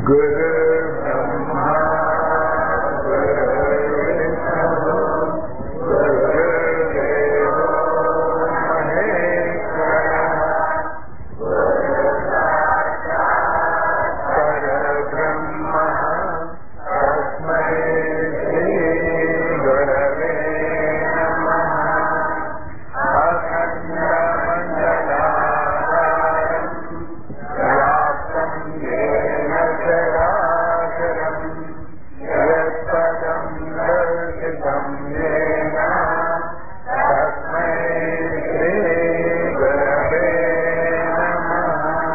गुरुर्ब्रह्मा गुरुर्विष्णु गुरुर्देवो महेश्वरः परब्रह्मः तस्मै श्रीगुरवे नमः अखण्डमण्डलाकारम् व्याप्तं येन चराचरम् यत्पदं दर्शितं येन तस्मै श्रीगुरवे नमः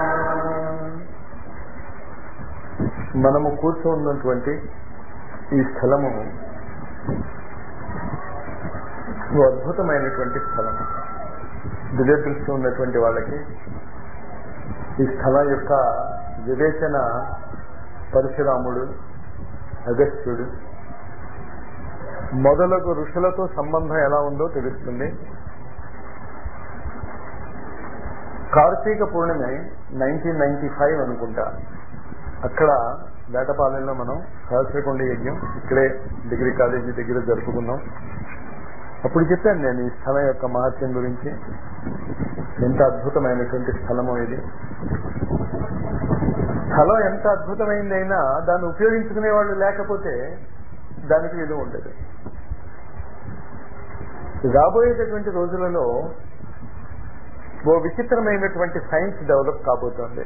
మనము కూర్చున్నటువంటి ఈ స్థలము ఓ అద్భుతమైనటువంటి స్థలం దివ్య దృష్టి ఉన్నటువంటి వాళ్ళకి ఈ స్థలం యొక్క వివేచన పరశురాముడు అగస్త్యుడు మొదలగు ఋషులతో సంబంధం ఎలా ఉందో తెలుస్తుంది Karthika Purnima nineteen ninety five అనుకుంటా అక్కడ వేటపాలెంలో మనం సహస్రకొండ యజ్ఞం ఇక్కడే డిగ్రీ కాలేజీ దగ్గర జరుపుకున్నాం అప్పుడు చెప్పాను నేను ఈ స్థలం యొక్క మహత్యం గురించి ఎంత అద్భుతమైనటువంటి స్థలమో ఇది స్థలం ఎంత అద్భుతమైందైనా దాన్ని ఉపయోగించుకునే వాళ్ళు లేకపోతే దానికి విలువ ఉండదు రాబోయేటటువంటి రోజులలో ఓ విచిత్రమైనటువంటి సైన్స్ డెవలప్ కాబోతోంది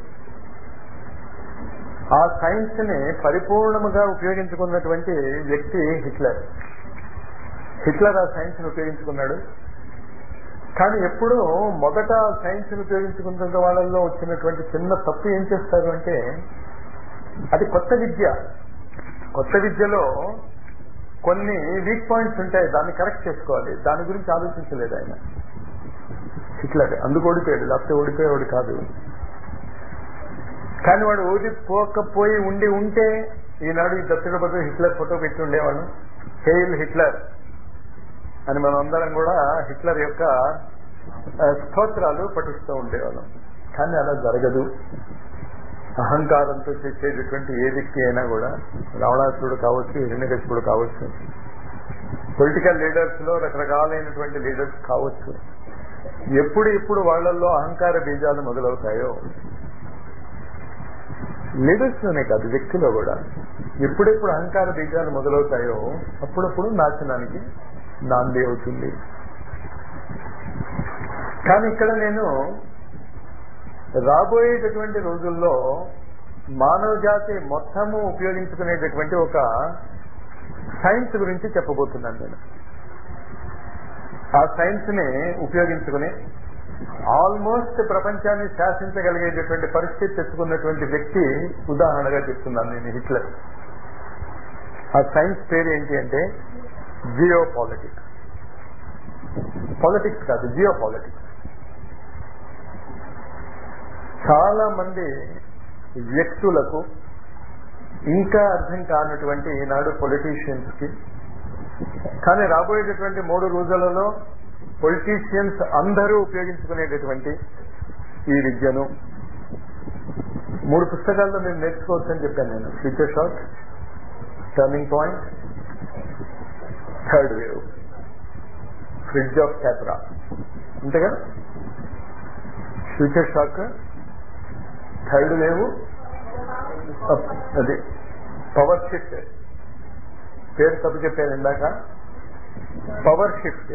ఆ సైన్స్ ని పరిపూర్ణముగా ఉపయోగించుకున్నటువంటి వ్యక్తి హిట్లర్ హిట్లర్ ఆ సైన్స్ ని ఉపయోగించుకున్నాడు కానీ ఎప్పుడూ మొదట సైన్స్ ని ఉపయోగించుకున్న వాళ్ళల్లో వచ్చినటువంటి చిన్న తప్పు ఏం చేస్తారు అంటే అది కొత్త విద్య కొత్త విద్యలో కొన్ని వీక్ పాయింట్స్ ఉంటాయి దాన్ని కరెక్ట్ చేసుకోవాలి దాని గురించి ఆలోచించలేదు ఆయన హిట్లర్ అందుకు ఓడిపోయాడు లేకపోతే ఓడిపోయేవాడు కాదు కానీ వాడు ఓడిపోకపోయి ఉండి ఉంటే ఈనాడు ఈ దక్షిణపతి హిట్లర్ ఫోటో పెట్టి ఉండేవాడు హెయిల్ హిట్లర్ అని మనం అందరం కూడా హిట్లర్ యొక్క ఆ, స్తోత్రాలు పఠిస్తూ ఉండేవాళ్ళం కానీ అలా జరగదు అహంకారంతో చేసేటటువంటి ఏ వ్యక్తి అయినా కూడా రావణాసురుడు కావచ్చు హిరణ్యకశిపుడు కావచ్చు పొలిటికల్ లీడర్స్ లో రకరకాలైనటువంటి లీడర్స్ కావచ్చు ఎప్పుడు ఎప్పుడు వాళ్ళల్లో అహంకార బీజాలు మొదలవుతాయో లీడర్స్ లోనే కాదు వ్యక్తిలో కూడా ఎప్పుడెప్పుడు అహంకార బీజాలు మొదలవుతాయో అప్పుడప్పుడు నాశనానికి నాంది అవుతుంది కానీ ఇక్కడ నేను రాబోయేటటువంటి రోజుల్లో మానవ జాతి మొత్తము ఉపయోగించుకునేటటువంటి ఒక సైన్స్ గురించి చెప్పబోతున్నాను నేను ఆ సైన్స్ ని ఉపయోగించుకుని ఆల్మోస్ట్ ప్రపంచాన్ని శాసించగలిగేటటువంటి పరిస్థితి తెచ్చుకున్నటువంటి వ్యక్తి ఉదాహరణగా చెప్తున్నాను నేను హిట్లర్ ఆ సైన్స్ పేరు ఏంటి అంటే జియో పాలిటిక్స్ పాలిటిక్స్ కాదు జియో పాలిటిక్స్ చాలా మంది వ్యక్తులకు ఇంకా అర్థం కానటువంటి ఈనాడు పొలిటీషియన్స్ కి కానీ రాబోయేటటువంటి మూడు రోజులలో పొలిటీషియన్స్ అందరూ ఉపయోగించుకునేటటువంటి ఈ విద్యను మూడు పుస్తకాల్లో నేను నేర్చుకోవచ్చని చెప్పాను నేను future shock turning point third wave Fritjof Capra అంతే కదా ఫ్యూచర్ షాక్ థర్డ్ వేవ్ అది పవర్ షిఫ్ట్ పేరు తప్పు చెప్పాను ఇందాక power shift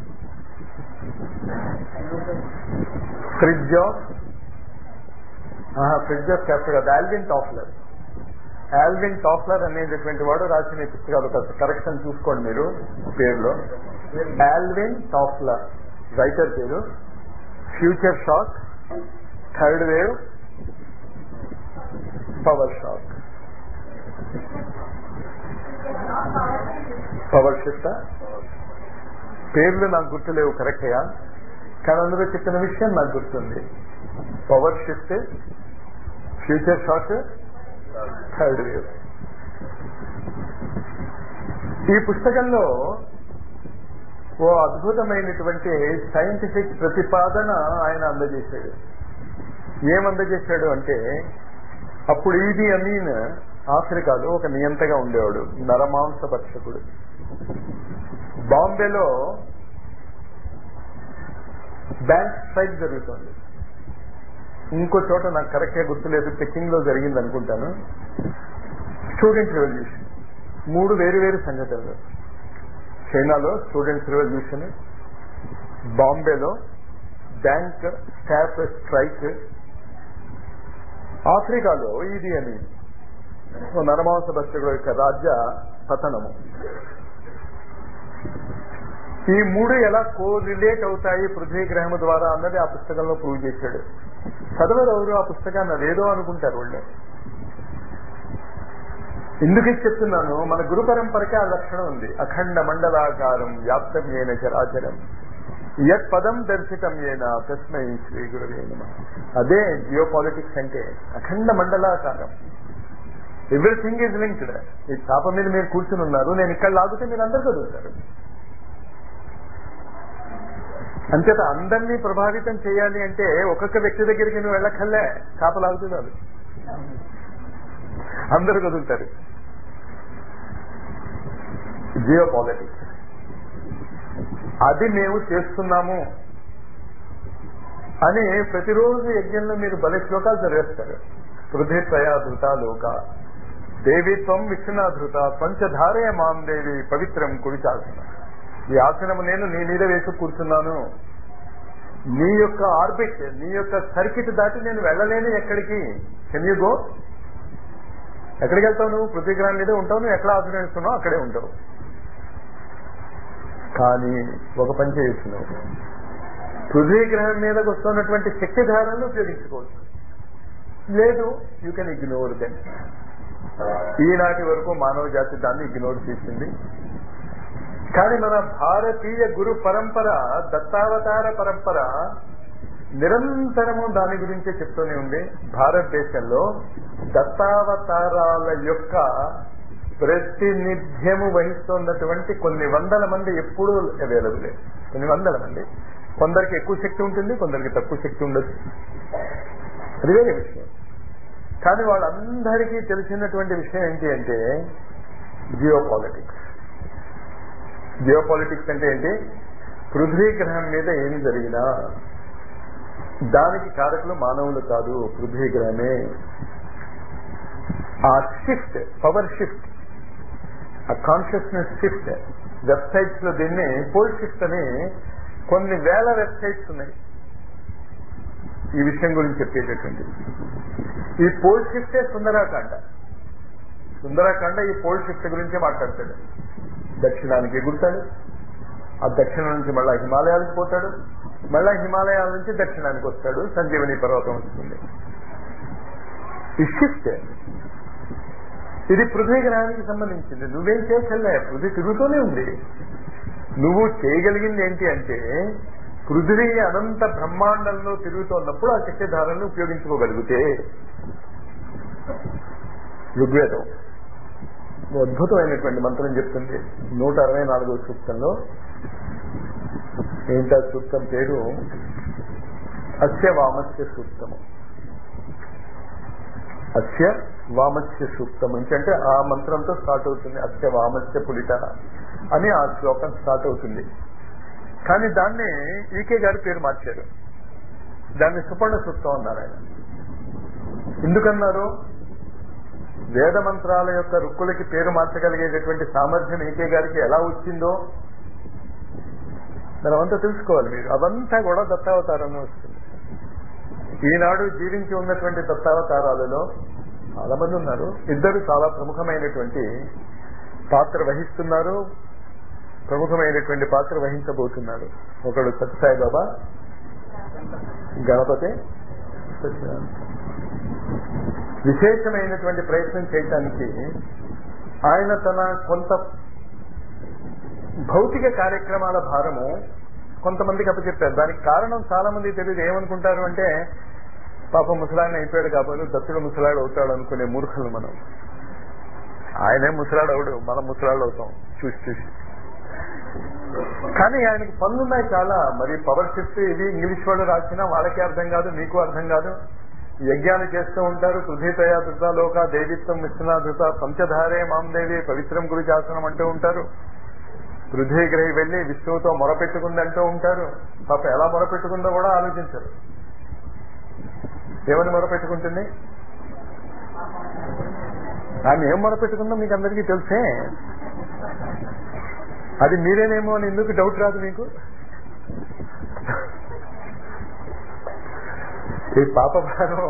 Fritjof Fritjof Capra కాదు ఆల్విన్ టాఫ్లర్ ఆల్విన్ టాఫ్లర్ అనేటటువంటి వాడు రాసిన ఈ పుస్తకాలు కరెక్షన్ చూసుకోండి మీరు పేరులో ఆల్విన్ టాఫ్లర్ రైటర్ పేరు future shock third wave power shock power shift పేర్లు నాకు గుర్తులేవు కరెక్ట్గా కానీ అందులో చెప్పిన విషయం నాకు గుర్తుంది power shift future shock third wave ఈ పుస్తకంలో ఓ అద్భుతమైనటువంటి సైంటిఫిక్ ప్రతిపాదన ఆయన అందజేశాడు ఏం అందజేశాడు అంటే అప్పుడు ఈది అమీన్ ఆఫ్రికాలో ఒక నియంతగా ఉండేవాడు నరమాంస భక్షకుడు బాంబేలో బ్యాంక్ స్ట్రైక్ జరుగుతుంది ఇంకో చోట నాకు కరెక్ట్ గా గుర్తులేదు పెకింగ్ లో జరిగింది అనుకుంటాను స్టూడెంట్ రెవల్యూషన్ మూడు వేరు వేరు సంఘటనలు చైనాలో స్టూడెంట్స్ రెవల్యూషన్ బాంబేలో బ్యాంక్ స్టాఫ్ స్ట్రైక్ ఆఫ్రికాలో ఇది అని ఓ నరమాంస భక్షకుడు యొక్క రాజ్య పతనము ఈ మూడు ఎలా కో రిలేట్ అవుతాయి పృథ్వీ గ్రహం ద్వారా అన్నది ఆ పుస్తకంలో ప్రూవ్ చేశాడు చదవరు ఎవరు ఆ పుస్తకాన్ని అదేదో అనుకుంటారు వాళ్ళు ఎందుకు ఇది చెప్తున్నాను మన గురు పరంపరకి ఆ లక్షణం ఉంది అఖండ మండలాకారం వ్యాప్తం ఏన చరాచరం యత్ పదం దర్శితం ఏన తస్మై శ్రీ గురువే నమః అదే జియో పాలిటిక్స్ అంటే అఖండ మండలాకారం ఎవ్రీథింగ్ ఈజ్ లింక్డ్ ఈ చాప మీద మీరు కూర్చుని ఉన్నారు నేను ఇక్కడ లాగితే మీరు అందరు చదువుతారు అంచేత అందరినీ ప్రభావితం చేయాలి అంటే ఒక్కొక్క వ్యక్తి దగ్గరికి నువ్వు వెళ్ళక్కర్లే చాప లాగుతున్నాడు అందరూ కదులుతారు జియో పాలిటిక్స్ అది మేము చేస్తున్నాము అని ప్రతిరోజు యజ్ఞంలో మీరు బలి శ్లోకాలు చదివేస్తారు పృథ్వీత్రయాధృత లోక దేవిత్వం విష్ణునాధృత పంచధారయ మాం దేవి పవిత్రం కుడిచాసనం ఈ ఆసనము నేను నీ మీద వేసి కూర్చున్నాను నీ యొక్క ఆర్బిట్ నీ యొక్క సర్కిట్ దాటి నేను వెళ్ళలేను ఎక్కడికి కెన్ యూ గో ఎక్కడికి వెళ్తావు నువ్వు పృథ్వీగ్రహం మీదే ఉంటావు నువ్వు ఎక్కడ ఆసనం వేస్తున్నావు అక్కడే ఉంటావు కానీ ఒక పని చేయొచ్చు నువ్వు పృథ్వీ గ్రహం మీదకి వస్తున్నటువంటి శక్తి ధారణలు ఉపయోగించుకోవచ్చు లేదు యూ కెన్ ఇగ్నోర్ దెన్ ఈనాటి వరకు మానవ జాతి దాన్ని ఇగ్నోర్ చేసింది కానీ మన భారతీయ గురు పరంపర దత్తావతార పరంపర నిరంతరము దాని గురించే చెప్తూనే ఉంది భారతదేశంలో దత్తావతారాల యొక్క ప్రాతినిధ్యము వహిస్తున్నటువంటి కొన్ని వందల మంది ఎప్పుడూ అవైలబుల్ కొన్ని వందల మంది కొందరికి ఎక్కువ శక్తి ఉంటుంది కొందరికి తక్కువ శక్తి ఉండదు అది వేరే విషయం కానీ వాళ్ళందరికీ తెలిసినటువంటి విషయం ఏంటి అంటే జియో పాలిటిక్స్ జియో పాలిటిక్స్ అంటే ఏంటి పృథ్వీ గ్రహం మీద ఏమి జరిగినా దానికి కారకులు మానవులు కాదు పృథ్వీ గ్రహమే ఆ షిఫ్ట్ పవర్ షిఫ్ట్ ఆ కాన్షియస్నెస్ షిఫ్ట్ వెబ్సైట్స్ లో దీన్ని పోల్ షిఫ్ట్ అని కొన్ని వేల వెబ్సైట్స్ ఉన్నాయి ఈ విషయం గురించి చెప్పేటటువంటి ఈ పోల్ షిఫ్టే సుందరాకాండ సుందరాకాండ ఈ పోల్ షిఫ్ట్ గురించే మాట్లాడతాడు దక్షిణానికి ఎగురుతాడు ఆ దక్షిణం నుంచి మళ్ళా హిమాలయాలకు పోతాడు మళ్ళా హిమాలయాల నుంచి దక్షిణానికి వస్తాడు సంజీవని పర్వతం వస్తుంది ఈ షిఫ్ట్ ఇది పృథ్వీ గ్రహానికి సంబంధించింది నువ్వేం చేయగలే పృథ్వీ తిరుగుతూనే ఉంది నువ్వు చేయగలిగింది ఏంటి అంటే పృథ్వీ అనంత బ్రహ్మాండంలో తిరుగుతున్నప్పుడు ఆ శక్తి ధారణను ఉపయోగించుకోగలిగితే ఋగ్వేదం అద్భుతమైనటువంటి మంత్రం చెప్తుంది నూట అరవై నాలుగో సూక్తంలో ఏంటా సూక్తం పేరు అస్య వామస్య సూక్తము అస్య వామస్య సూక్తం అంటే ఆ మంత్రంతో స్టార్ట్ అవుతుంది అస్య వామస్య పులిట అని ఆ శ్లోకం స్టార్ట్ అవుతుంది కానీ దాన్ని ఈకే గారి పేరు మార్చారు దాన్ని సుపర్ణ సూక్తం అన్నారు ఆయన ఎందుకన్నారు వేద మంత్రాల యొక్క రుక్కులకి పేరు మార్చగలిగేటటువంటి సామర్థ్యం ఈకే గారికి ఎలా వచ్చిందో మనమంతా తెలుసుకోవాలి మీరు అవంతా కూడా దత్తావతారంలో వస్తుంది ఈనాడు జీవించి ఉన్నటువంటి దత్తావతారాలలో చాలా మంది ఉన్నారు ఇద్దరు చాలా ప్రముఖమైనటువంటి పాత్ర వహిస్తున్నారు ప్రముఖమైనటువంటి పాత్ర వహించబోతున్నారు ఒకడు సత్యసాయి బాబా గణపతి సత్యనారాయణ విశేషమైనటువంటి ప్రయత్నం చేయటానికి ఆయన తన కొంత భౌతిక కార్యక్రమాల భారము కొంతమందికి అప్పచెప్పారు దానికి కారణం చాలా మంది తెలియదు ఏమనుకుంటారు అంటే పాప ముసలాయన అయిపోయాడు కాబట్టి దత్తుడు ముసలాడు అవుతాడు అనుకునే మూర్ఖులు మనం ఆయనే ముసలాడు అవడు మనం ముసలాడు అవుతాం చూసి చూసి కానీ ఆయనకి పనులున్నాయి చాలా మరి పవర్ షిఫ్ట్ ఇది ఇంగ్లీష్ వాళ్ళు రాసినా వాళ్ళకి అర్థం కాదు మీకు అర్థం కాదు యజ్ఞాలు చేస్తూ ఉంటారు పృథ్వీతయ ధృతలోక దేవిత్వం విశ్వనాథృత పంచధారే మాందేవి పవిత్రం గురి శాసనం అంటూ ఉంటారు పృథ్వీగ్రహి వెళ్లి విష్ణువుతో మొరపెట్టుకుందంటూ ఉంటారు పాప ఎలా మొరపెట్టుకుందో కూడా ఆలోచించరు ఏమని మొరపెట్టుకుంటుంది ఆమె ఏం మొరపెట్టుకుందో మీకు అందరికీ తెలిసే అది మీరేనేమో అని ఎందుకు డౌట్ రాదు మీకు ఈ పాప భారం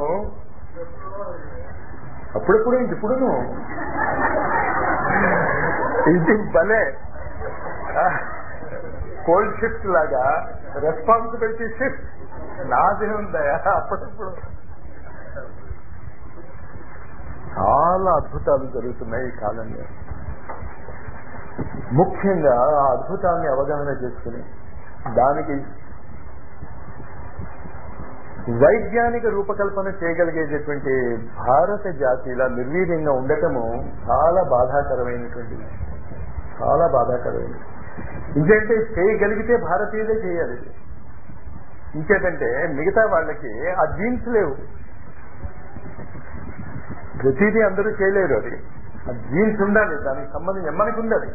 అప్పుడప్పుడు ఇంక ఇప్పుడును ఇది భలే కోల్డ్ షిఫ్ట్ లాగా రెస్పాన్సిబిలిటీ షిఫ్ట్ నాదే ఉందయా అప్పుడప్పుడు చాలా అద్భుతాలు జరుగుతున్నాయి ఈ కాలంలో ముఖ్యంగా ఆ అద్భుతాన్ని అవగాహన చేసుకుని దానికి వైజ్ఞానిక రూపకల్పన చేయగలిగేటటువంటి భారత జాతిలా నిర్వీర్యంగా ఉండటము చాలా బాధాకరమైనటువంటిది చాలా బాధాకరమైనది ఇంకేంటే చేయగలిగితే భారతీయులే చేయాలి ఇది. ఇంకేంటంటే మిగతా వాళ్ళకి ఆ జీన్స్ లేవు ప్రతిదీ అందరూ చేయలేరు అది ఆ జీన్స్ ఉండాలి దానికి సంబంధించి మనకి ఉండాలి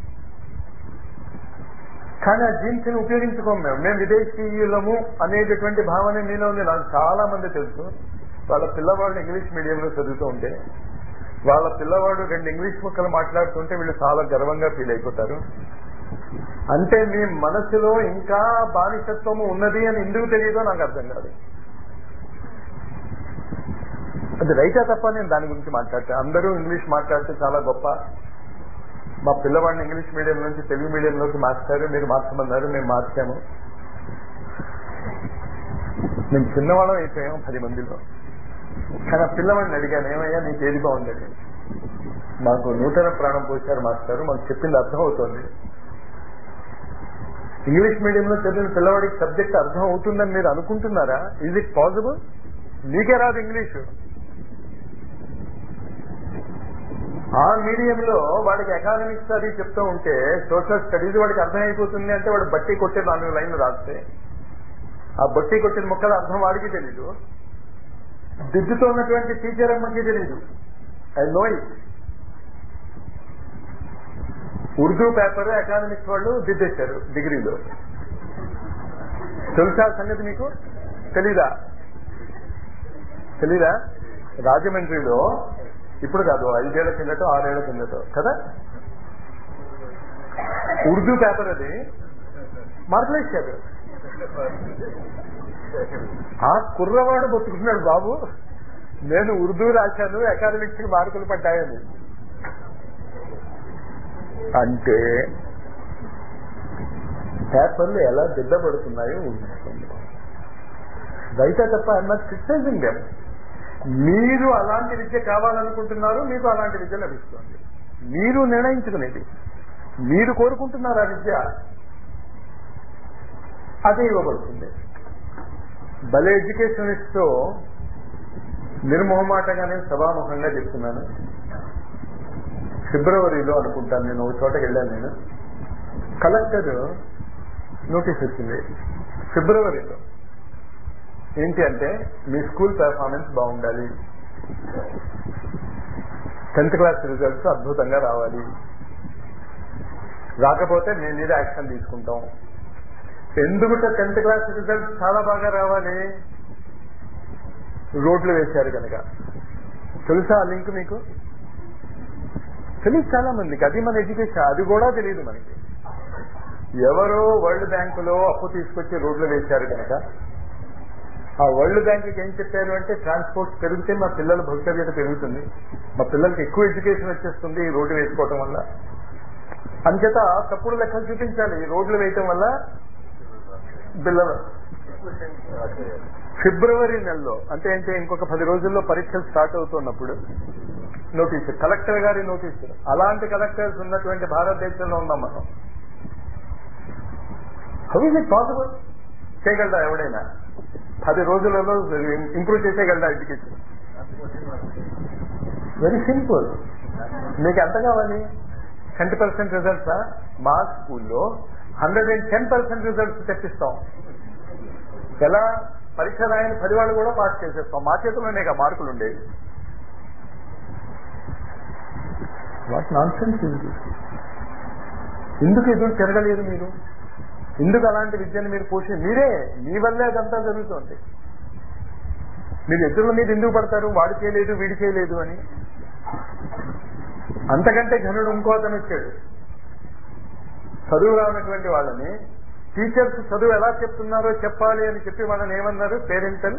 కానీ ఆ జీన్స్ ని ఉపయోగించుకోం మేము మేము విదేశీయులము అనేటటువంటి భావన మీలో ఉంది నాకు చాలా మంది తెలుసు వాళ్ళ పిల్లవాళ్ళు ఇంగ్లీష్ మీడియంలో చదువుతూ ఉంటే వాళ్ళ పిల్లవాడు రెండు ఇంగ్లీష్ ముక్కలు మాట్లాడుతుంటే వీళ్ళు చాలా గర్వంగా ఫీల్ అయిపోతారు అంటే మీ మనసులో ఇంకా బానిసత్వము ఉన్నది అని ఎందుకు తెలియదో నాకు అర్థం కాదు అది రైటా తప్ప నేను దాని గురించి మాట్లాడతాను అందరూ ఇంగ్లీష్ మాట్లాడితే చాలా గొప్ప మా పిల్లవాడిని ఇంగ్లీష్ మీడియం నుంచి తెలుగు మీడియంలోకి మార్చారు మీరు మార్చమన్నారు మేము మార్చాము మేము చిన్నవాళ్ళం అయిపోయాం పది మందిలో కానీ ఆ పిల్లవాడిని అడిగాను ఏమయ్యా నీకు ఏది బాగుందని మాకు నూతన ప్రాణం పోశారు మాస్టారు మాకు చెప్పింది అర్థం అవుతోంది ఇంగ్లీష్ మీడియంలో చదివిన పిల్లవాడికి సబ్జెక్ట్ అర్థం అవుతుందని మీరు అనుకుంటున్నారా ఈజ్ ఇట్ పాసిబుల్ మీకే రాదు ఇంగ్లీషు ఆ మీడియంలో వాడికి ఎకానమిక్స్ అది చెప్తూ ఉంటే సోషల్ స్టడీస్ వాడికి అర్థమైపోతుంది అంటే వాడు బట్టి కొట్టే నాలుగు లైన్లు రాస్తే ఆ బట్టి కొట్టిన ముక్కల అర్థం వాడికి తెలీదు దిద్దుతో ఉన్నటువంటి టీచర్ అమ్మకి తెలీదు I know it Urdu paper economics వాళ్ళు దిద్దేశారు డిగ్రీలో తెలుసా సంగతి మీకు తెలీదా తెలీదా రాజమండ్రిలో ఇప్పుడు కాదు ఐదేళ్ల కిందటో ఆరేళ్ల కిందటో కదా ఉర్దూ పేపర్ అది మార్కులు ఇచ్చారు ఆ కుర్రవాడు బతుకున్నాడు బాబు నేను ఉర్దూ రాశాను అకాడమిక్స్ కి మార్కులు పడ్డాయని అంటే పేపర్లు ఎలా దిద్దబడుతున్నాయో ఊహించుకోండి బయట తప్ప అన్న క్రిటిసైజింగ్ దెమ్ మీరు అలాంటి విద్య కావాలనుకుంటున్నారు మీకు అలాంటి విద్య లభిస్తుంది మీరు నిర్ణయించుకునేది మీరు కోరుకుంటున్నారు ఆ విద్య అదే ఇవ్వబడుతుంది భలే ఎడ్యుకేషనిస్ట్ నిర్మోహమాటగానే సభాముఖంగా చెప్తున్నాను ఫిబ్రవరిలో అనుకుంటాను నేను ఒక చోటకి వెళ్ళాను నేను కలెక్టర్ నోటీస్ వచ్చింది ఫిబ్రవరిలో ఏంటి అంటే మీ స్కూల్ పెర్ఫార్మెన్స్ బాగుండాలి టెన్త్ క్లాస్ రిజల్ట్స్ అద్భుతంగా రావాలి రాకపోతే మేము మీద యాక్షన్ తీసుకుంటాం ఎందుకు టెన్త్ క్లాస్ రిజల్ట్స్ చాలా బాగా రావాలి రోడ్లు వేశారు కనుక తెలుసా ఆ లింక్ మీకు తెలియదు చాలా మందికి అది మన ఎడ్యుకేషన్ అది కూడా తెలియదు మనకి ఎవరో వరల్డ్ బ్యాంకులో అప్పు తీసుకొచ్చి రోడ్లు వేశారు కనుక ఆ వరల్డ్ బ్యాంక్ ఏం చెప్పారు అంటే ట్రాన్స్పోర్ట్ పెరిగితే మా పిల్లల భవిష్యత్తు పెరుగుతుంది మా పిల్లలకి ఎక్కువ ఎడ్యుకేషన్ వచ్చేస్తుంది ఈ రోడ్డు వేసుకోవటం వల్ల అంచేత తప్పుడు లెక్కలు చూపించాలి ఈ రోడ్లు వేయటం వల్ల పిల్లలు ఫిబ్రవరి నెలలో అంటే ఏంటి ఇంకొక పది రోజుల్లో పరీక్షలు స్టార్ట్ అవుతున్నప్పుడు నోటీసు కలెక్టర్ గారి నోటీసు అలాంటి కలెక్టర్స్ ఉన్నటువంటి భారతదేశంలో ఉన్నాం మనం హౌ ఇస్ ఇట్ పాసిబుల్ చేయగలరా ఎవడైనా పది రోజులలో ఇంప్రూవ్ చేసేయగలరా ఎడ్యుకేషన్ వెరీ సింపుల్ మీకు ఎంత కావాలి ట్వంటీ పర్సెంట్ రిజల్ట్స్ మా స్కూల్లో hundred and ten percent results తెప్పిస్తాం ఎలా పరీక్ష రాయని పది వాళ్ళు కూడా పాస్ చేసేస్తాం మా చేతిలోనే మార్కులు ఉండేవి వాట్ నాన్ సెన్స్ ఇది ఎందుకు ఎదురు తిరగలేదు మీరు ఎందుకు అలాంటి విద్యను మీరు పోషి మీరే మీ వల్లే అదంతా జరుగుతుంది మీరు ఎదురుల మీద ఎందుకు పడతారు వాడు చేయలేదు వీడు చేయలేదు అని అంతకంటే ఘనుడు ఇంకో అతను వచ్చాడు చదువు రానటువంటి వాళ్ళని టీచర్స్ చదువు ఎలా చెప్తున్నారో చెప్పాలి అని చెప్పి వాళ్ళని ఏమన్నారు parental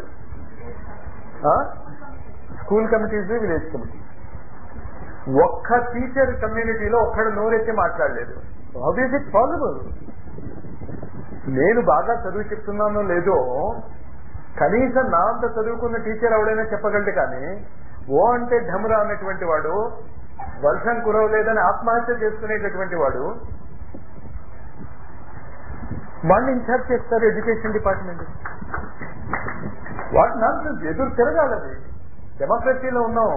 school committees village committee ఒక్క టీచర్ కమ్యూనిటీలో ఒక్కడు నోరెత్తి మాట్లాడలేదు హౌ ఈజ్ ఇట్ పాసిబుల్ నేను బాగా చదువు చెప్తున్నానో లేదో కనీసం నా అంత చదువుకున్న టీచర్ ఎవడైనా చెప్పగలడు కానీ ఓ అంటే ఢమురా అన్నటువంటి వాడు వర్షం కురవలేదని ఆత్మహత్య చేసుకునేటటువంటి వాడు వాడిని ఇన్ఛార్జ్ చేస్తారు ఎడ్యుకేషన్ డిపార్ట్మెంట్ వాట్ నాన్ ఎదురు తిరగాలది డెమోక్రసీలో ఉన్నాం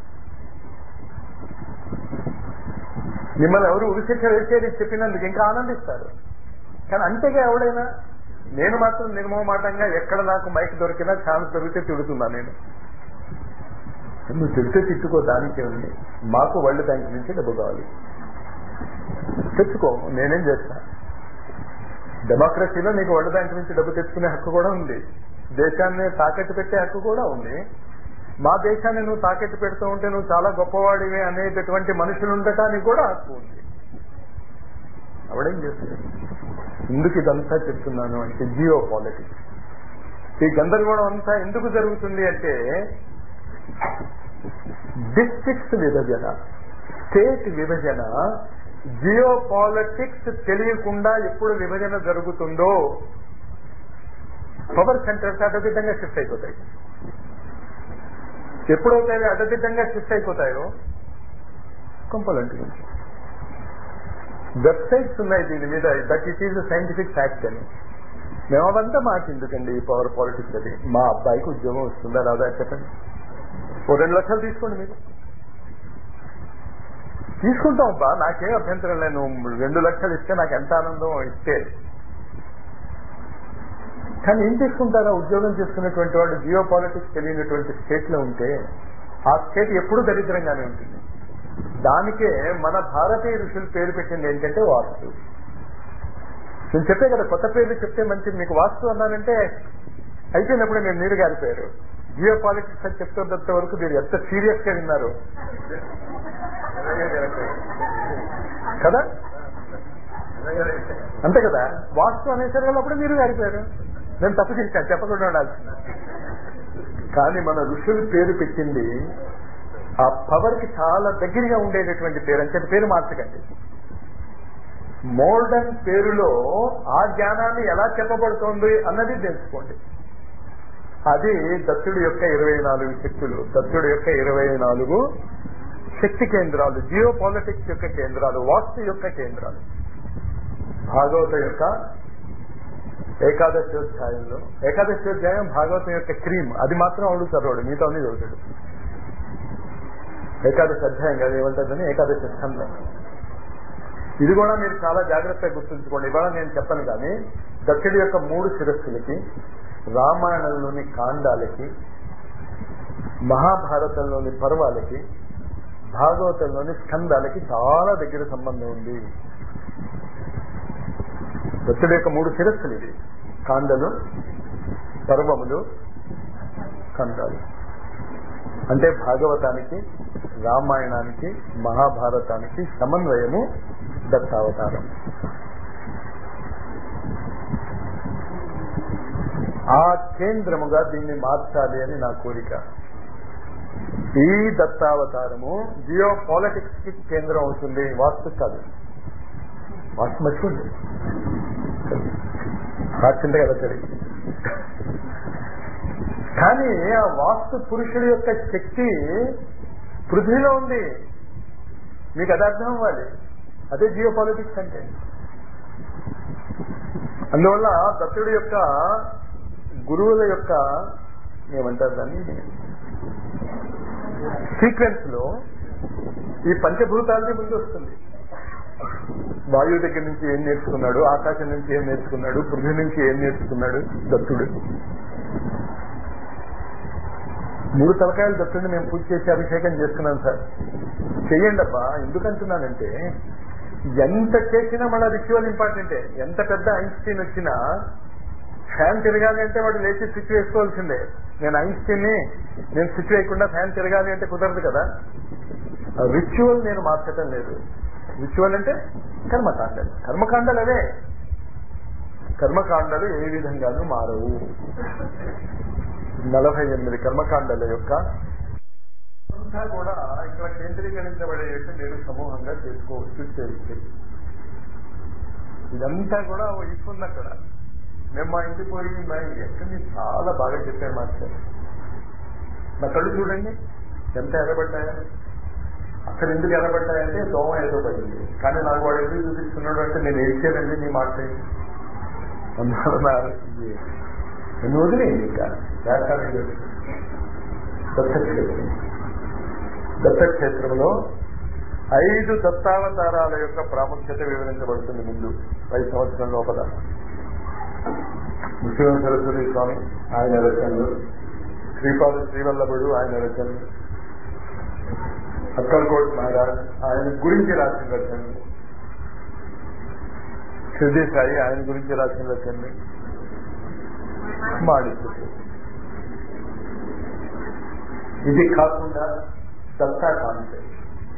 మిమ్మల్ని ఎవరు ఉరిశిక్ష వేసేది చెప్పినందుకు ఇంకా ఆనందిస్తారు కానీ అంతేగా ఎవడైనా నేను మాత్రం నిర్మోమాటంగా ఎక్కడ నాకు మైక్ దొరికినా ఛాన్స్ దొరికితే తిడుతున్నా నేను నువ్వు తిడితే తిట్టుకో దానికే ఉంది మాకు వరల్డ్ బ్యాంక్ నుంచి డబ్బు కావాలి తెచ్చుకో నేనేం చేస్తా డెమోక్రసీలో నీకు వరల్డ్ బ్యాంక్ నుంచి డబ్బు తెచ్చుకునే హక్కు కూడా ఉంది దేశాన్ని తాకట్టు పెట్టే హక్కు కూడా ఉంది మా దేశాన్ని నువ్వు తాకట్టు పెడుతూ ఉంటే నువ్వు చాలా గొప్పవాడివి అనేటటువంటి మనుషులు ఉండటానికి కూడా హక్కు ఉంది అవడేం చేస్తుంది ఎందుకు ఇదంతా చెప్తున్నాను అంటే జియో పాలిటిక్స్ ఈ గందరగోళం అంతా ఎందుకు జరుగుతుంది అంటే డిస్ట్రిక్ట్స్ విభజన స్టేట్ విభజన జియో పాలిటిక్స్ తెలియకుండా ఎప్పుడు విభజన జరుగుతుందో పవర్ సెంటర్స్ అడ్డదిడ్డంగా షిఫ్ట్ అయిపోతాయి ఎప్పుడైతే అవి అడ్డదిడ్డంగా షిఫ్ట్ అయిపోతాయో కంపలంటి వెబ్సైట్స్ ఉన్నాయి దీని మీద that it is scientific fact అని మేము అవంతా మాకు ఎందుకండి ఈ పవర్ పాలిటిక్స్ అది మా అబ్బాయికి ఉద్యోగం వస్తుందా రాదా చెప్పండి ఓ రెండు లక్షలు తీసుకోండి మీరు తీసుకుంటాం అబ్బా నాకేం అభ్యంతరం లేదు నువ్వు రెండు లక్షలు ఇస్తే నాకు ఎంత ఆనందం ఇస్తే కానీ ఏం చేసుకుంటారా ఉద్యోగం చేసుకున్నటువంటి వాడు జియో పాలిటిక్స్ తెలియనటువంటి స్టేట్ లో ఉంటే ఆ స్టేట్ ఎప్పుడూ దరిద్రంగానే ఉంటుంది దానికే మన భారతీయ ఋషులు పేరు పెట్టింది ఏంటంటే వాస్తు నేను చెప్పే కదా కొత్త పేర్లు చెప్తే మంచిది మీకు వాస్తు అన్నానంటే అయిపోయినప్పుడు నేను నీరు గారిపోయారు జియో పాలిటిక్స్ అని చెప్తున్నంత వరకు మీరు ఎంత సీరియస్ గా విన్నారు కదా అంతే కదా వాస్తు అనేసరికి అప్పుడు మీరు గారిపోయారు నేను తప్పు చేశాను చెప్పకుండా ఉండాల్సిన కానీ మన ఋషులు పేరు పెట్టింది ఆ పవర్ కి చాలా దగ్గరగా ఉండేటటువంటి పేరు అంటే పేరు మార్చకండి మోడర్న్ పేరులో ఆ జ్ఞానాన్ని ఎలా చెప్పబడుతోంది అన్నది తెలుసుకోండి అది దత్తుడి యొక్క ఇరవై నాలుగు శక్తులు దత్తుడి యొక్క ఇరవై నాలుగు శక్తి కేంద్రాలు జియో పాలిటిక్స్ యొక్క కేంద్రాలు వాస్తు యొక్క కేంద్రాలు భాగవత యొక్క ఏకాదశోధ్యాయంలో ఏకాదశోధ్యాయం భాగవతం యొక్క క్రీమ్ అది మాత్రం అవడు చదవడు మిగతా అన్ని చదువుతాడు ఏకాదశి అధ్యాయం కాదు ఏమంటుందని ఏకాదశి స్కందం ఇది కూడా మీరు చాలా జాగ్రత్తగా గుర్తుంచుకోండి ఇవాళ నేను చెప్పను కానీ దక్షుడి యొక్క మూడు శిరస్సులకి రామాయణంలోని కాండాలకి మహాభారతంలోని పర్వాలకి భాగవతంలోని స్కందాలకి చాలా దగ్గర సంబంధం ఉంది దక్షుడి యొక్క మూడు శిరస్సులు ఇవి కాండలు పర్వములు కందాలు అంటే భాగవతానికి రామాయణానికి మహాభారతానికి సమన్వయము దత్తావతారం ఆ కేంద్రముగా దీన్ని మార్చాలి అని నా కోరిక ఈ దత్తావతారము జియో పాలిటిక్స్ కి కేంద్రం అవుతుంది వాస్తు కాదు వాస్తు మర్చిపోండి రాసిందే కదా సరే కానీ ఆ వాస్తు పురుషుడి యొక్క శక్తి పృథ్వీలో ఉంది మీకు అది అర్థం అవ్వాలి అదే జియో పాలిటిక్స్ అంటే అందువల్ల దత్తుడి యొక్క గురువుల యొక్క ఏమంటారు దాన్ని సీక్వెన్స్ లో ఈ పంచభూతాలది ముందు వస్తుంది వాయువు దగ్గర నుంచి ఏం నేర్చుకున్నాడు ఆకాశం నుంచి ఏం నేర్చుకున్నాడు పృథ్వీ నుంచి ఏం నేర్చుకున్నాడు దత్తుడు మూడు తలకాయలు దత్తుడిని మేము పూజ చేసి అభిషేకం చేస్తున్నాం సార్ చెయ్యండి అబ్బా ఎందుకంటున్నానంటే ఎంత చేసినా మళ్ళీ రిచువల్ ఇంపార్టెంటే ఎంత పెద్ద ఐన్స్టీన్ వచ్చినా ఫ్యాన్ తిరగాలి అంటే వాడు లేచి స్విచ్ వేసుకోవాల్సిందే నేను ఐన్స్టీన్ని నేను స్విచ్ వేయకుండా ఫ్యాన్ తిరగాలి అంటే కుదరదు కదా రిచువల్ నేను మార్చటం లేదు రిచువల్ అంటే కర్మకాండాలు కర్మకాండాలు అవే కర్మకాండాలు ఏ విధంగానూ మారవు నలభై ఎనిమిది కర్మకాండాల యొక్క అంతా కూడా ఇక్కడ కేంద్రీకరించబడేట్టు మీరు సమూహంగా చేసుకోవచ్చు చేస్తే ఇదంతా కూడా ఓ ఇఫ్ ఉంది అక్కడ మేము మా ఇంటికి పోయి మా ఎక్కడిని చాలా బాగా చెప్పారు మాస్టర్ నా కళ్ళు చూడండి ఎంత ఎర్రబడ్డాయా అక్కడ ఎందుకు ఎర్రబడ్డాయంటే దోమ ఏదో పడింది కానీ నాకు వాడు ఎందుకు చూపిస్తున్నాడు అంటే నేను ఏడ్చానండి నీ మాట అన్నారు నన్ను వదిలేయండి ఇంకా వ్యాఖ్యానం దత్తక్షేత్రం దత్తక్షేత్రంలో ఐదు దత్తావతారాల యొక్క ప్రాముఖ్యత వివరించబడుతుంది ముందు ఐదు సంవత్సరం లోపల నృసింహ సరస్వతి స్వామి ఆయన రచనలు శ్రీపాద శ్రీవల్లభుడు ఆయన రచనలు అక్కల్కోట్ మహారాజ్ ఆయన గురించి రాసిన రచనలు సిద్ధి సాయి ఆయన గురించి రాసిన రచనలు మాడిస్తుంది ఇది కాకుండా దత్తా కాన్సెప్ట్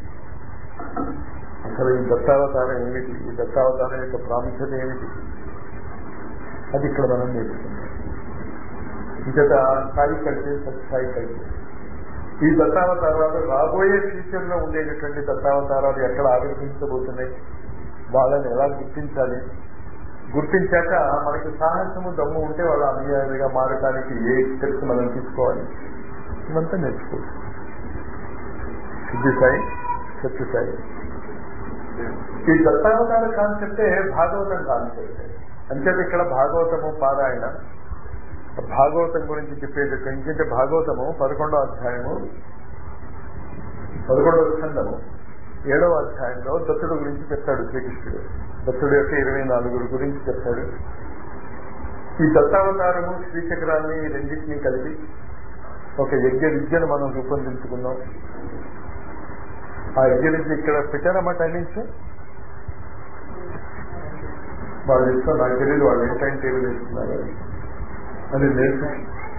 అసలు ఈ దత్తావతారం ఏమిటి ఈ దత్తావతారం యొక్క ప్రాముఖ్యత ఏమిటి అది ఇక్కడ మనం నేర్చుకున్నాం ఇంకట సాయి కలిసి సత్సాయి కలిసి ఈ దత్తావతారాలు రాబోయే ఫ్యూచర్ లో ఉండేటటువంటి దత్తావతారాలు ఎక్కడ ఆవిర్భించబోతున్నాయి వాళ్ళని ఎలా గుర్తించాలి గుర్తించాక మనకి సాహసము దమ్ము ఉంటే వాళ్ళ అనుయాయులుగా మారడానికి ఏ స్టెప్స్ మనం తీసుకోవాలి ఇవంతా నేర్చుకోవచ్చు సిద్ధి సాయి సత్య సాయి ఈ దత్తావతార కాన్సెప్టే భాగవతం కాన్సెప్ట్ అంచేత ఇక్కడ భాగవతము పారాయణ భాగవతం గురించి చెప్పేటట్టు ఇంకంటే భాగవతము పదకొండో అధ్యాయము పదకొండవ స్కందము ఏడవ అధ్యాయంలో దత్తుడు గురించి చెప్తాడు శ్రీకృష్ణుడు దత్తుడు యొక్క ఇరవై నాలుగురు గురించి చెప్తాడు ఈ దత్తావతారము శ్రీచక్రాన్ని ఈ రెండింటినీ కలిపి ఒక యజ్ఞ విద్యను మనం రూపొందించుకున్నాం ఆ యజ్ఞ విద్య ఇక్కడ పెట్టారమ్మా టైమింగ్స్ వాళ్ళు ఇష్టం నాకు తెలియదు వాళ్ళు ఏ టైం టేబుల్ ఇస్తున్నారు అది నేర్చు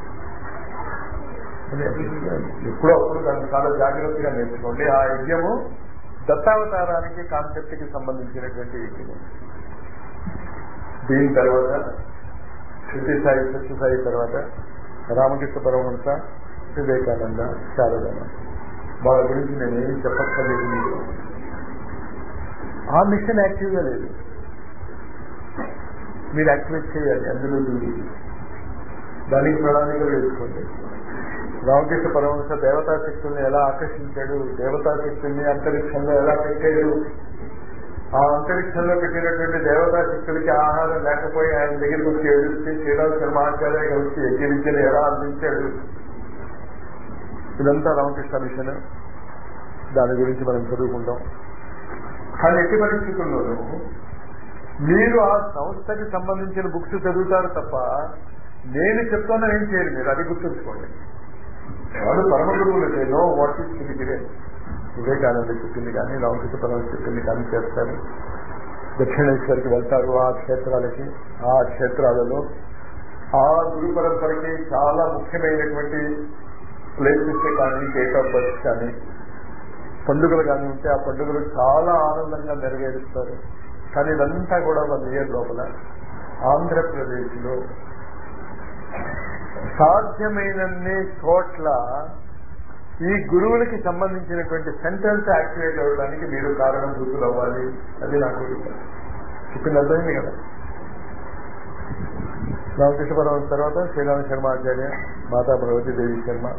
ఎప్పుడో అప్పుడు దాన్ని చాలా జాగ్రత్తగా నేర్చుకోండి ఆ యజ్ఞము దత్తావతారానికి కాన్సెప్ట్ కి సంబంధించినటువంటి యజ్ఞము దీని తర్వాత శృతి సాయి సత్య సాయి తర్వాత రామకృష్ణ పరమహంస వివేకానంద శారదమ్మ వాళ్ళ గురించి నేను ఏమి చెప్పక్కర్లేదు మీకు ఆ మిషన్ యాక్టివ్గా లేదు మీరు యాక్టివేట్ చేయాలి అందులో దూరి దానికి ప్రణాళికలు వేసుకోండి రామకృష్ణ పరమహంస దేవతా శక్తుల్ని ఎలా ఆకర్షించాడు దేవతా శక్తుల్ని అంతరిక్షంలో ఎలా పెట్టాడు ఆ అంతరిక్షంలో పెట్టినటువంటి దేవతా శక్తులకి ఆహారం లేకపోయి ఆయన దగ్గరికి వచ్చి ఏడుస్తే శ్రీరామ్ శర్మ ఆచార్య వచ్చి యజ్ఞ విద్యను ఎలా అందించాడు ఇదంతా రామకృష్ణ మిషన్ దాని గురించి మనం చదువుకుంటాం కానీ ఎట్టి పరిస్థితుల్లోనూ మీరు ఆ సంస్థకి సంబంధించిన బుక్స్ చదువుతారు తప్ప నేను చెప్తున్నా ఏం చేయరు మీరు అది గుర్తుంచుకోండి వాళ్ళు పరమ గురువులు know what is given Vivekananda చెప్పింది కానీ రామకృష్ణ పరమ చెప్పింది కానీ చేస్తారు దక్షిణేశ్వరికి వెళ్తారు ఆ క్షేత్రాలకి ఆ క్షేత్రాలలో ఆ గురు పరంపరకి చాలా ముఖ్యమైనటువంటి ప్లేసెస్ కానీ డేట్ ఆఫ్ బర్త్ కానీ పండుగలు కానీ ఉంటే ఆ పండుగలు చాలా ఆనందంగా నెరవేరుస్తారు కానీ ఇదంతా కూడా వన్ ఇయర్ లోపల ఆంధ్రప్రదేశ్లో సాధ్యమైనన్ని చోట్ల ఈ గురువులకి సంబంధించినటువంటి సెంటర్స్ యాక్టివేట్ అవ్వడానికి మీరు కారణభూతులు అవ్వాలి అది నా కోరిక చెప్పింది అర్థమైంది కదా రామకృష్ణ పరమ తర్వాత శ్రీరామ శర్మ ఆచార్య మాతా భగవతి దేవి శర్మ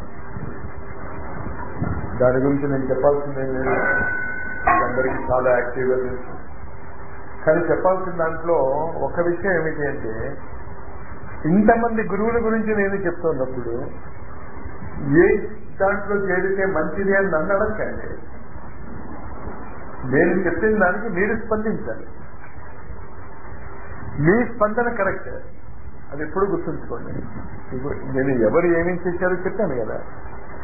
దాని గురించి నేను చెప్పాల్సిందే లేదు అందరికీ చాలా యాక్టివ్గా తెలుసు కానీ చెప్పాల్సిన దాంట్లో ఒక విషయం ఏమిటి అంటే ఇంతమంది గురువుల గురించి నేను చెప్తున్నప్పుడు ఏ దాంట్లో చేరితే మంచిది అని నన్ను అడగండి నేను చెప్పిన దానికి మీరు స్పందించాలి మీ స్పందన కరెక్ట్ అది ఎప్పుడు గుర్తుంచుకోండి నేను ఎవరు ఏమేమి చేశారో చెప్పాను కదా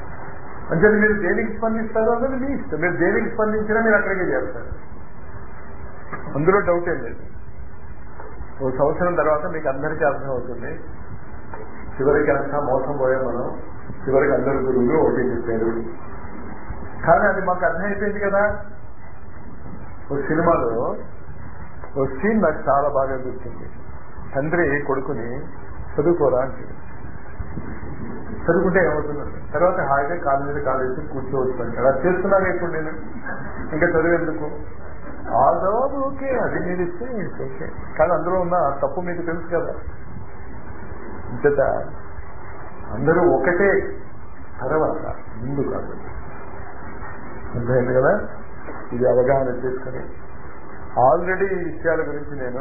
అంటే మీరు దేనికి స్పందిస్తారో అన్నది మీ ఇష్టం మీరు దేనికి స్పందించినా మీరు అక్కడికే చేస్తారు అందులో డౌట్ ఏం లేదు ఓ సంవత్సరం తర్వాత మీకు అందరికీ అర్థమవుతుంది చివరికి అంతా మోసం పోయే మనం చివరికి అందరు గురువులు ఒకటి చెప్పారు కానీ అది మాకు అర్థమైపోయింది కదా ఓ సినిమాలో ఓ సీన్ నాకు చాలా బాగా గుర్తుంది తండ్రి కొడుకుని చదువుకోరా అంటాడు చదువుకుంటే ఏమవుతుంది తర్వాత హాయిగా కాలు మీద కాలు వేసి కూర్చోవచ్చు అంటాడు అది చేస్తున్నాగా ఇప్పుడు నేను ఇంకా చదివేందుకు ఆ జవాబు ఓకే అది మీరు ఇస్తే ఇట్స్ ఓకే కానీ అందులో ఉన్న తప్పు మీకు తెలుసు కదా అంతట అందరూ ఒకటే తర్వాత ముందు కాదు అర్థమైంది కదా ఇది అవగాహన చేసుకుని ఆల్రెడీ ఈ విషయాల గురించి నేను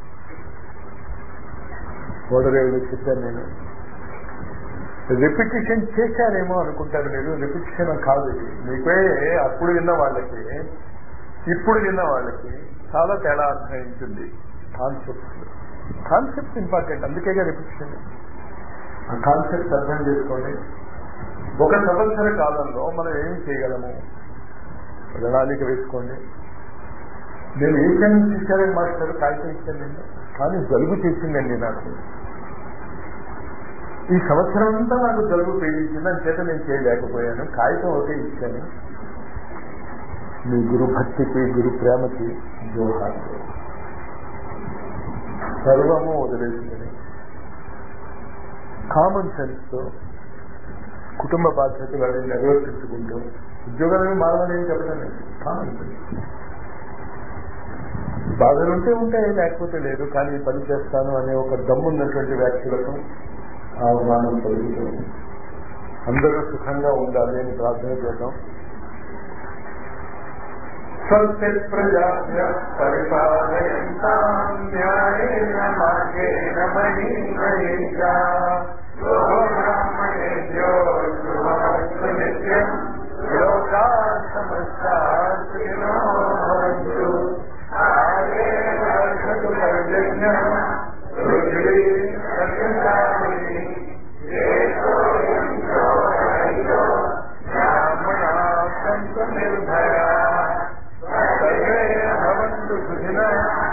ఓడరేవులు చెప్పాను నేను రిపిటిషన్ చేశారేమో అనుకుంటారు మీరు రిపిటిషన్ కాదు ఇది మీకే అప్పుడు విన్న వాళ్ళకి ఇప్పుడు విన్న వాళ్ళకి చాలా తేడా అర్థమైంటుంది కాన్సెప్ట్ కాన్సెప్ట్ ఇంపార్టెంట్ అందుకేగా రిపిటిషన్ ఆ కాన్సెప్ట్ అర్థం చేసుకోండి ఒక సంవత్సర కాలంలో మనం ఏం చేయగలము ప్రణాళిక వేసుకోండి నేను ఏ ఛానల్ ఇచ్చారని మాస్టర్ కాగితం ఇచ్చాను నేను కానీ జలుబు చేసిందండి నాకు ఈ సంవత్సరం అంతా నాకు జలుబు పీడించింది అని చేత నేను చేయలేకపోయాను కాగితం ఒకటే ఇచ్చాను మీ గురు భక్తికి గురు ప్రేమకి జోహార్ సర్వము వదిలేసుకుని కామన్ సెన్స్ తో కుటుంబ బాధ్యతలను నిర్వర్తించుకుంటూ ఉద్యోగాలను మారమని చెప్పడం లేదు కామన్ సెన్స్ బాధలుంటే ఉంటాయి లేకపోతే లేదు కానీ ఈ పని చేస్తాను అనే ఒక దమ్మున్నటువంటి వ్యక్తులకు ఆహ్వానం కలుగుతూ అందరూ సుఖంగా ఉండాలి అని ప్రార్థన చేద్దాం స్వస్తి ప్రజాభ్య పరిపాలయంతాం న్యాయేన మార్గేణ మహీమహీషా బ్రాహ్మణేభ్యో శుభమస్తు నిత్యం లోకా సమస్తా సుఖినో భవంతు ఆగే వర్షతు పర్జన్యం పృథివీ సత్యసారిణి బ్రాహ్మణా సంతు నిర్భయా సర్వే భవంతు సుఖినः